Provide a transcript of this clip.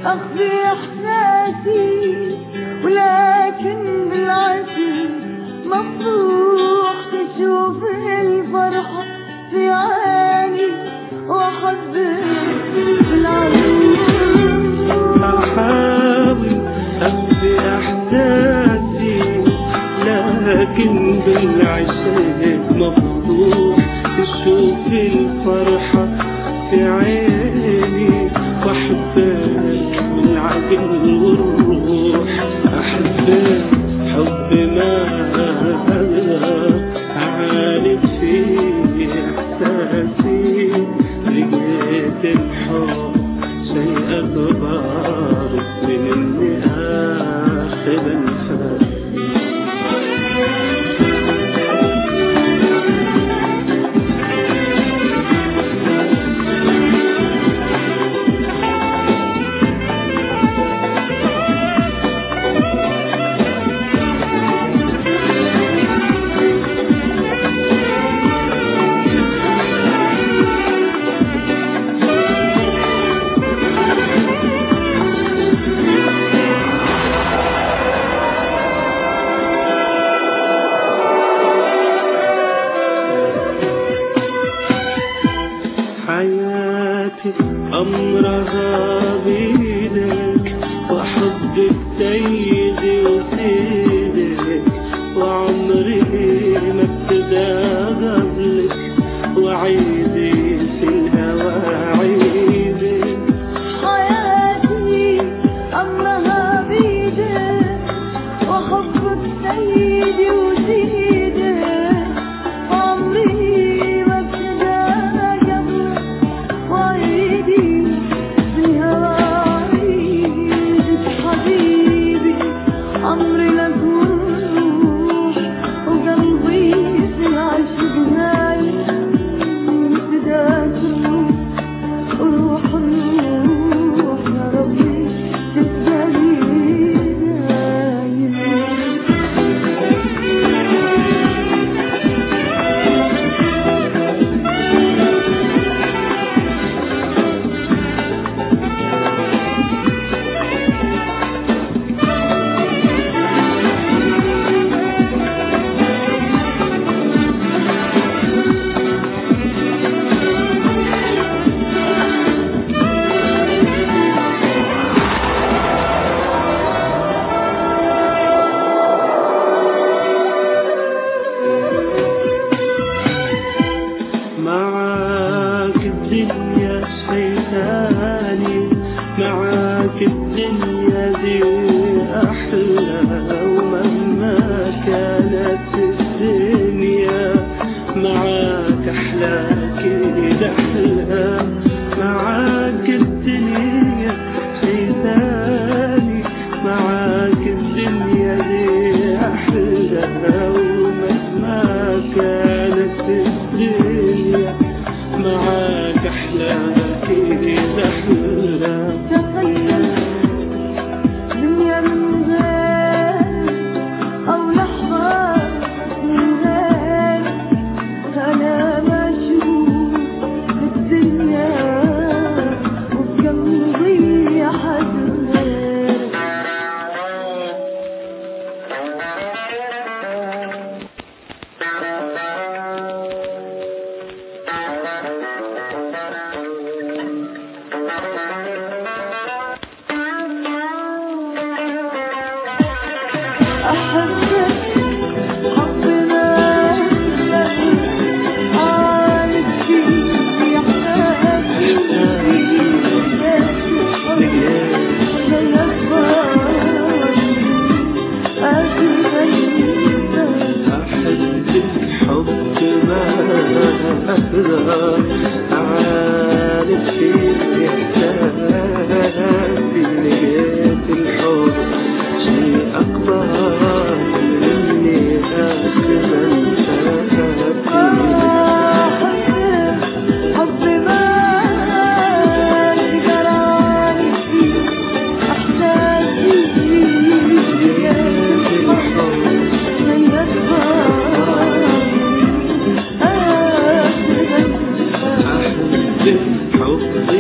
أخفي إحساسي ولكن بالعكس مفتوح تشوف الفرحة في عيني وأحبك بالعيون أحاول أخفي إحساسي لكن بالعشاق مفتوح تشوف الفرحة في عيني وأحبك بالعقل والروح أحبك حب ما عانت فيه إحساسي لقيت الحب شيء أكبر من إني آخذ الفاتي حياتي أمرها بيدك وأحبك سيدي وسيدك وعمري ما ابتدى قبلك وعيدي في الهوى عيدك حياتي أمرها بيدك وحبك سيدي وسيدك عمري ما ابتدى قبلك وعيدي بالهوى عيدك حبيبي عمري لك والروح وقلبي في العشق نايم ابتداك الروح روح الروح يا ربي تبقى معاك الدنيا شي ثاني معاك الدنيا دي أحلى ومهما كانت الدنيا معاك أحلى كده أحلى معاك الدنيا شي ثاني معاك الدنيا دي أحلى ومهما كانت الدنيا معاك أحلى كده أحلى تخيل دنيا من غير أو لحظة من غير أنا مشغول بالدنيا وبكم ضيع حد غير أحبك حب ما عارف في إحساسي أحبك حب ما أقدر أعرف في إحساسي لقيت الحب شيء أكبر من إني أقبل شافي حب ما تقدر أعرف في إحساسي أحبك حب